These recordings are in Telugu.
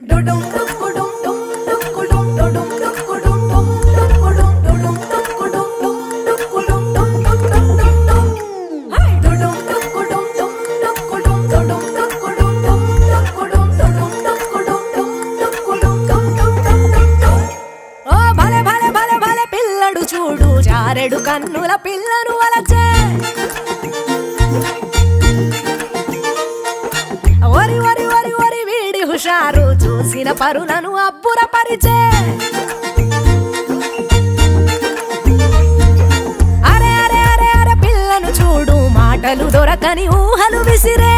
ఓ భలే భలే భలే భలే పిల్లడు చూడు జారెడు కన్నుల పిల్లను వలచే ఒరి ఒరి ఒరి ఒరి వీడి హుషారు చూసిన పరులను అబ్బుర పరిచే అరే అరే అరే అరే పిల్లను చూడు మాటలు దొరకని ఊహలు విసిరే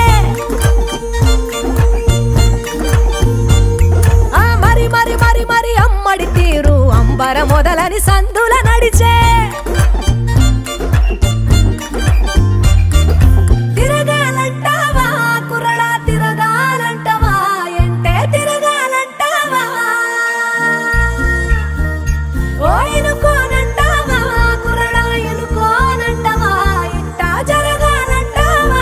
ఆ మరి మరి మరి మరి అమ్మడి తీరు అంబర మొదలని సందుల నడిచే తిరగాలంటావా కురడా తిరగాలంటావా ఎంటే తిరగాలంటావా ఓ ఎనుకోనంటావా కురడా ఎనుకోనంటావా ఇట్టా జరగాలంటావా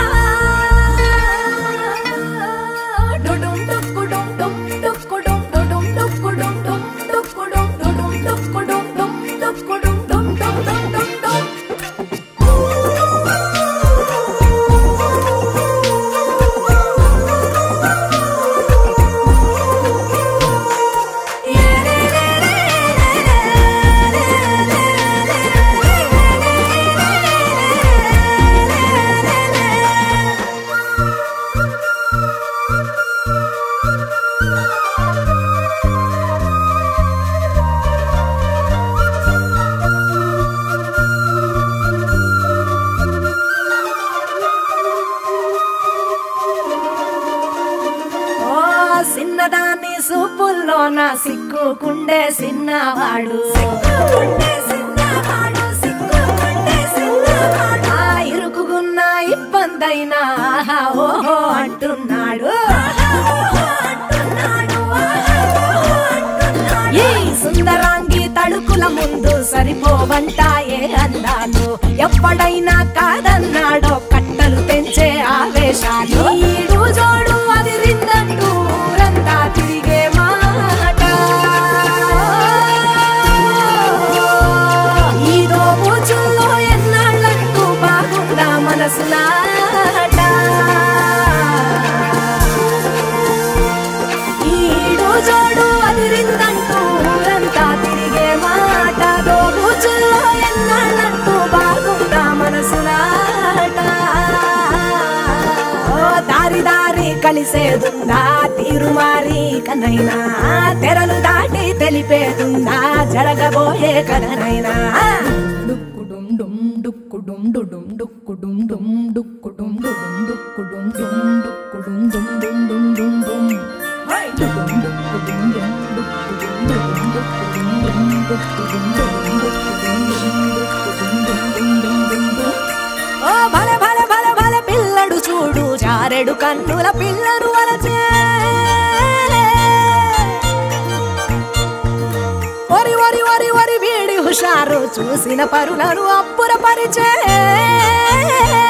డుడుం డుక్కుడుం డుం డుక్కుడుం డుడుం డుక్కుడుం డుం డుక్కుడుం డుడుం డుక్కుడుం డుం డుక్కుడుం డుం డుం డుం డుం డుం ఓ సిన్నదాన్ని సూపుల్లో నా సిక్కుకుండే సిన్నవాడు ఆ ఇరుకుగున్న ఇబ్బందైనా ఆహా ఓహో అంటున్నాడు ఈ సుందరాంగి తడుకుల ముందు సరిపోవంటాయే అందాలు ఎప్పుడైనా కాదన్నాడో కట్టలు తెంచే ఆవేశాలు ఈడు జోడు అది రిందంటూ ఊరంతా తిరిగే మాట ఈ దోబూచుల్లో ఎన్నాళ్ళంటూ బాగుందా మనసులాట ఈడు జోడు అదిరిందంటూ ఊరంతా తిరిగే మాట దోబూచుల్లో ఎన్నాళ్ళంటూ బాగుందా మనసులాట ఓ దారి దారి కలిసేదుందా తీరు మారి కనైనా తెరలు దాటి తెలిపేదుందా జరగబోయే కనైనా డుక్కుడుం డుం డుక్కుడుం డుడుం డుక్కుడుం డుం డుక్కుడుం డుడుం డుక్కుడుం డుం డుక్కుడుం డుం డుం డుం డుం డుం డుడుం డుక్కుడుం డుం డుక్కుడుం డుడుం డుక్కుడుం డుం డుక్కుడుం డుడుం డుక్కుడుం డుం డుక్కుడుం డుం డుం డుం డుం డుం ఓ భలే భలే భలే భలే పిల్లడు చూడు జారెడు కన్నుల పిల్లడు వలచే ఒరి ఒరి ఒరి ఒరి వీడి హుషారు చూసిన పరులను అప్పుర పరిచే